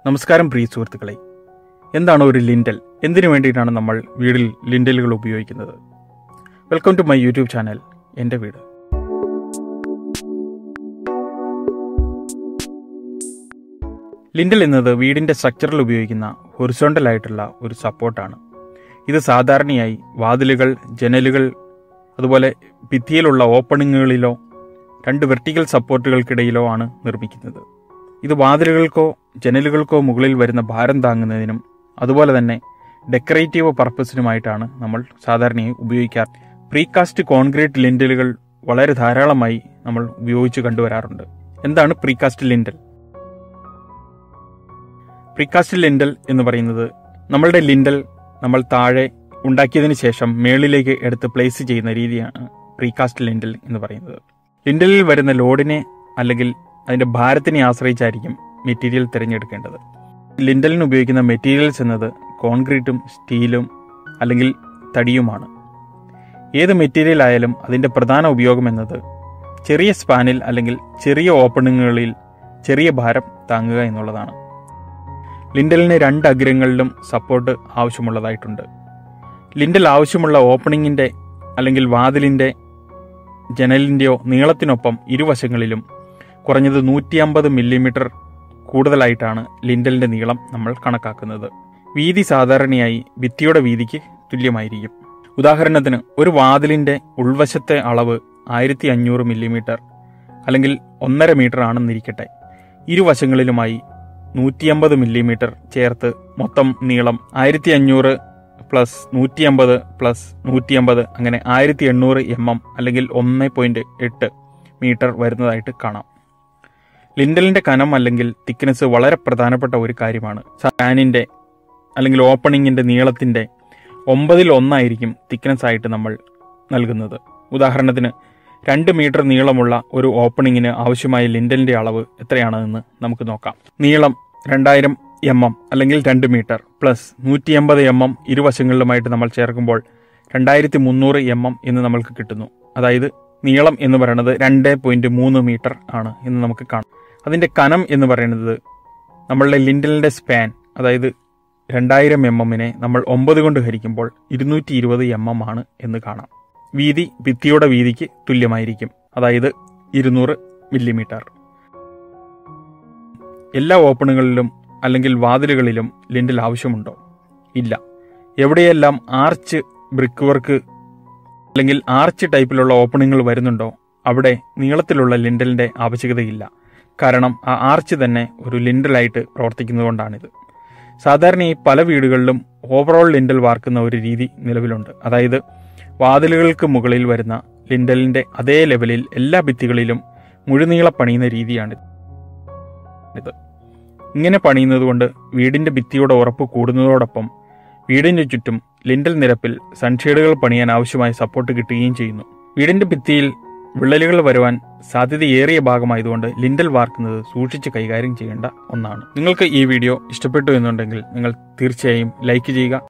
നമസ്കാരം പ്രിയ സുഹൃത്തുക്കളെ എന്താണ് ഒരു ലിൻഡൽ എന്തിനു വേണ്ടിയിട്ടാണ് നമ്മൾ വീടിൽ ലിൻഡലുകൾ ഉപയോഗിക്കുന്നത് welcome to my YouTube channel എൻ്റെ വീട് ലിൻഡൽ എന്നത് വീടിൻ്റെ സ്ട്രക്ചറിൽ ഉപയോഗിക്കുന്ന ഹൊറിസോണ്ടൽ ആയിട്ടുള്ള ഒരു സപ്പോർട്ടാണ് ഇത് സാധാരണയായി വാതിലുകൾ ജനലുകൾ അതുപോലെ ഭിത്തിയിലുള്ള ഓപ്പണിങ്ങുകളിലോ രണ്ട് വെർട്ടിക്കൽ സപ്പോർട്ടുകൾക്കിടയിലോ ആണ് നിർമ്മിക്കുന്നത് ഇത് വാതിലുകൾക്കോ ജനലുകൾക്കോ മുകളിൽ വരുന്ന ഭാരം താങ്ങുന്നതിനും അതുപോലെ തന്നെ ഡെക്കറേറ്റീവ് പർപ്പസിനുമായിട്ടാണ് നമ്മൾ സാധാരണയായി ഉപയോഗിക്കാറ് പ്രീകാസ്റ്റ് കോൺക്രീറ്റ് ലിൻഡലുകൾ വളരെ ധാരാളമായി നമ്മൾ ഉപയോഗിച്ച് കണ്ടുവരാറുണ്ട് എന്താണ് പ്രീകാസ്റ്റ് ലിൻഡൽ പ്രീകാസ്റ്റ് ലിൻഡൽ എന്ന് പറയുന്നത് നമ്മളുടെ ലിൻഡൽ നമ്മൾ താഴെ ഉണ്ടാക്കിയതിന് ശേഷം മേളിലേക്ക് എടുത്ത് പ്ലേസ് ചെയ്യുന്ന രീതിയാണ് പ്രീകാസ്റ്റ് ലിൻഡൽ എന്ന് പറയുന്നത് ലിൻഡലിൽ വരുന്ന ലോഡിനെ അല്ലെങ്കിൽ അതിന്റെ ഭാരത്തിനെ ആശ്രയിച്ചായിരിക്കും മെറ്റീരിയൽ തിരഞ്ഞെടുക്കേണ്ടത് ലിൻഡലിന് ഉപയോഗിക്കുന്ന മെറ്റീരിയൽസ് എന്നത് കോൺക്രീറ്റും സ്റ്റീലും അല്ലെങ്കിൽ തടിയുമാണ് ഏത് മെറ്റീരിയൽ ആയാലും അതിന്റെ പ്രധാന ഉപയോഗം എന്നത് ചെറിയ സ്പാനിൽ അല്ലെങ്കിൽ ചെറിയ ഓപ്പണിങ്ങുകളിൽ ചെറിയ ഭാരം താങ്ങുക എന്നുള്ളതാണ് ലിൻഡലിന് രണ്ട് അഗ്രങ്ങളിലും സപ്പോർട്ട് ആവശ്യമുള്ളതായിട്ടുണ്ട് ലിൻഡൽ ആവശ്യമുള്ള ഓപ്പണിങ്ങിന്റെ അല്ലെങ്കിൽ വാതിലിന്റെ ജനലിന്റെയോ നീളത്തിനൊപ്പം ഇരുവശങ്ങളിലും കുറഞ്ഞത് നൂറ്റി അമ്പത് മില്ലിമീറ്റർ കൂടുതലായിട്ടാണ് ലിൻഡലിന്റെ നീളം നമ്മൾ കണക്കാക്കുന്നത് വീതി സാധാരണയായി ഭിത്തിയുടെ വീതിക്ക് തുല്യമായിരിക്കും ഉദാഹരണത്തിന് ഒരു വാതിലിന്റെ ഉൾവശത്തെ അളവ് ആയിരത്തി അഞ്ഞൂറ് മില്ലിമീറ്റർ അല്ലെങ്കിൽ ഒന്നര മീറ്റർ ആണെന്നിരിക്കട്ടെ ഇരുവശങ്ങളിലുമായി നൂറ്റിയമ്പത് മില്ലിമീറ്റർ ചേർത്ത് മൊത്തം നീളം ആയിരത്തി അഞ്ഞൂറ് പ്ലസ് നൂറ്റിയമ്പത് പ്ലസ് നൂറ്റിയമ്പത് അങ്ങനെ ആയിരത്തി എണ്ണൂറ് എം എം അല്ലെങ്കിൽ ഒന്ന് പോയിന്റ് എട്ട് മീറ്റർ വരുന്നതായിട്ട് കാണാം ലിൻഡലിന്റെ കനം അല്ലെങ്കിൽ തിക്നെസ് വളരെ പ്രധാനപ്പെട്ട ഒരു കാര്യമാണ് ഫാനിന്റെ അല്ലെങ്കിൽ ഓപ്പണിങ്ങിന്റെ നീളത്തിന്റെ ഒമ്പതിൽ ഒന്നായിരിക്കും തിക്നെസ് ആയിട്ട് നമ്മൾ നൽകുന്നത് ഉദാഹരണത്തിന് രണ്ട് മീറ്റർ നീളമുള്ള ഒരു ഓപ്പണിങ്ങിന് ആവശ്യമായ ലിൻഡലിന്റെ അളവ് എത്രയാണെന്ന് നമുക്ക് നോക്കാം നീളം രണ്ടായിരം എം എം അല്ലെങ്കിൽ രണ്ട് മീറ്റർ പ്ലസ് നൂറ്റി എൺപത് എം എം ഇരുവശങ്ങളിലുമായിട്ട് നമ്മൾ ചേർക്കുമ്പോൾ രണ്ടായിരത്തി മുന്നൂറ് എം എം എന്ന് നമ്മൾക്ക് കിട്ടുന്നു അതായത് നീളം എന്ന് പറയുന്നത് രണ്ട് പോയിന്റ് മൂന്ന് മീറ്റർ ആണ് എന്ന് നമുക്ക് കാണാം അതിന്റെ കനം എന്ന് പറയുന്നത് നമ്മളുടെ ലിൻഡലിന്റെ സ്പാൻ അതായത് രണ്ടായിരം എം എമ്മിനെ നമ്മൾ ഒമ്പത് കൊണ്ട് ഹരിക്കുമ്പോൾ ഇരുന്നൂറ്റി ഇരുപത് എം എം ആണ് എന്ന് കാണാം വീതി ഭിത്തിയുടെ വീതിക്ക് തുല്യമായിരിക്കും അതായത് ഇരുന്നൂറ് മില്ലിമീറ്റർ എല്ലാ ഓപ്പണുകളിലും അല്ലെങ്കിൽ വാതിലുകളിലും ലിൻഡൽ ആവശ്യമുണ്ടോ ഇല്ല എവിടെയെല്ലാം ആർച്ച് ബ്രിക്ക് വർക്ക് അല്ലെങ്കിൽ ആർച്ച് ടൈപ്പിലുള്ള ഓപ്പണിങ്ങുകൾ വരുന്നുണ്ടോ അവിടെ നീളത്തിലുള്ള ലിൻഡലിന്റെ ആവശ്യകതയില്ല കാരണം ആ ആർച്ച് തന്നെ ഒരു ലിൻഡലായിട്ട് പ്രവർത്തിക്കുന്നതുകൊണ്ടാണിത് സാധാരണയായി പല വീടുകളിലും ഓവറോൾ ലിൻഡൽ വാർക്കുന്ന ഒരു രീതി നിലവിലുണ്ട് അതായത് വാതിലുകൾക്ക് മുകളിൽ വരുന്ന ലിൻഡലിന്റെ അതേ ലെവലിൽ എല്ലാ ഭിത്തികളിലും മുഴുനീള പണിയുന്ന രീതിയാണ് ഇത് ഇങ്ങനെ പണിയുന്നത് കൊണ്ട് വീടിന്റെ ഭിത്തിയുടെ ഉറപ്പ് കൂടുന്നതോടൊപ്പം വീടിന്റെ ചുറ്റും ലിൻഡൽ നിരപ്പിൽ സൺഷെയ്ഡുകൾ പണിയാൻ ആവശ്യമായ സപ്പോർട്ട് കിട്ടുകയും ചെയ്യുന്നു വീടിന്റെ ഭിത്തിയിൽ വിള്ളലുകൾ വരുവാൻ സാധ്യതയേറിയ ഭാഗമായതുകൊണ്ട് ലിൻഡൽ വാർക്കുന്നത് സൂക്ഷിച്ച് കൈകാര്യം ചെയ്യേണ്ട ഒന്നാണ് നിങ്ങൾക്ക് ഈ വീഡിയോ ഇഷ്ടപ്പെട്ടു എന്നുണ്ടെങ്കിൽ നിങ്ങൾ തീർച്ചയായും ലൈക്ക് ചെയ്യുക